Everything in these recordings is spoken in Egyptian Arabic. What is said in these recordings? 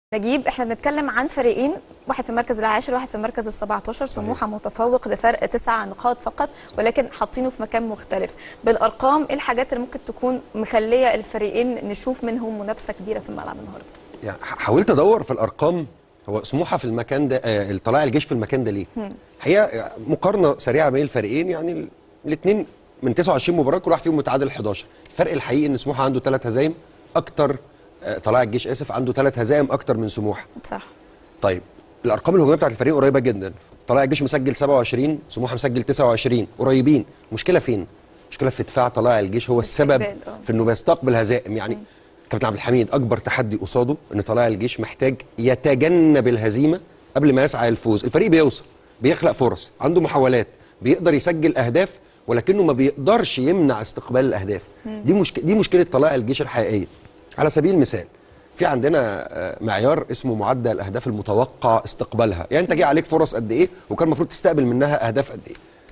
نجيب احنا بنتكلم عن فريقين واحد في المركز العاشر واحد في المركز ال 17 سموحه متفوق بفرق تسع نقاط فقط ولكن حاطينه في مكان مختلف بالارقام ايه الحاجات اللي ممكن تكون مخليه الفريقين نشوف منهم منافسه كبيره في الملعب النهارده يعني حاولت ادور في الارقام هو سموحه في المكان ده آه طلائع الجيش في المكان ده ليه؟ الحقيقه مقارنه سريعه بين الفريقين يعني الاثنين من 29 مباراه كل واحد فيهم متعادل 11 الفرق الحقيقي ان سموحه عنده ثلاث هزايم اكتر آه طلائع الجيش اسف عنده ثلاث هزايم اكتر من سموحه صح طيب الارقام الهجوميه بتاعت الفريق قريبه جدا طلائع الجيش مسجل 27 سموحه مسجل 29 قريبين المشكله فين المشكله في دفاع طلائع الجيش هو السبب استقبال، آه. في انه بيستقبل هزائم يعني كابتن عبد الحميد اكبر تحدي قصاده ان طلائع الجيش محتاج يتجنب الهزيمه قبل ما يسعى للفوز الفريق بيوصل بيخلق فرص عنده محاولات بيقدر يسجل اهداف ولكنه ما بيقدرش يمنع استقبال الاهداف دي مشك... دي مشكله طلائع الجيش الحقيقيه على سبيل المثال في عندنا آه، معيار اسمه معدل الاهداف المتوقع استقبالها يعني انت جه عليك فرص قد ايه وكان المفروض تستقبل منها اهداف قد ايه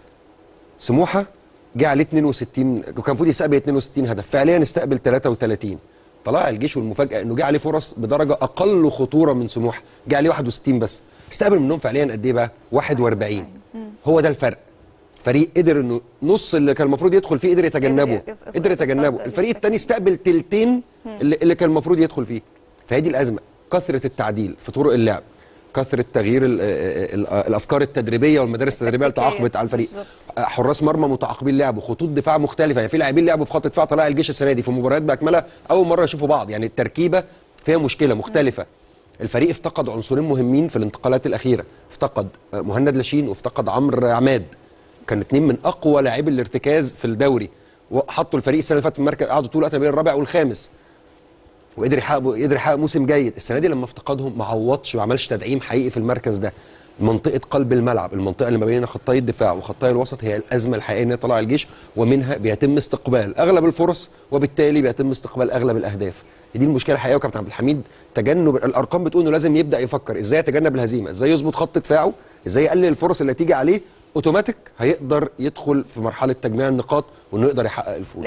سموحه جه عليه 62 وكان المفروض يستقبل 62 هدف فعليا استقبل 33 طلائع الجيش والمفاجاه انه جه عليه فرص بدرجه اقل خطوره من سموحه جه عليه 61 بس استقبل منهم فعليا قد ايه بقى 41 هو ده الفرق فريق قدر انه نص اللي كان المفروض يدخل فيه قدر يتجنبه قدر يف- قدر يتجنبه يتصدى الفريق للفرق. الثاني استقبل تلتين اللي, اللي كان المفروض يدخل فيه فهي دي الازمه كثره التعديل في طرق اللعب كثره تغيير ال- ال- الافكار التدريبيه والمدارس التدريبيه اللي التكتيكية. تعاقبت على الفريق بالظبط. حراس مرمى متعاقبين لعبوا خطوط دفاع مختلفه يعني في لاعبين لعبوا في خط دفاع طلائع الجيش السنه دي في مباريات باكملها اول مره يشوفوا بعض يعني التركيبه فيها مشكله مختلفه الفريق افتقد عنصرين مهمين في الانتقالات الاخيره افتقد مهند لاشين وافتقد عمرو عماد كانوا اتنين من اقوى لاعبي الارتكاز في الدوري وحطوا الفريق السنه اللي فاتت في المركز قعدوا طول الوقت بين الرابع والخامس وقدر يحقق قدر يحقق موسم جيد السنه دي لما افتقدهم ما عوضش ما عملش تدعيم حقيقي في المركز ده منطقه قلب الملعب المنطقه اللي ما بين خطي الدفاع وخطي الوسط هي الازمه الحقيقيه ان طلع الجيش ومنها بيتم استقبال اغلب الفرص وبالتالي بيتم استقبال اغلب الاهداف دي المشكله الحقيقيه وكابتن عبد الحميد تجنب الارقام بتقول انه لازم يبدا يفكر ازاي يتجنب الهزيمه ازاي يظبط خط دفاعه ازاي يقلل الفرص اللي تيجي عليه اوتوماتيك هيقدر يدخل في مرحله تجميع النقاط وانه يقدر يحقق الفوز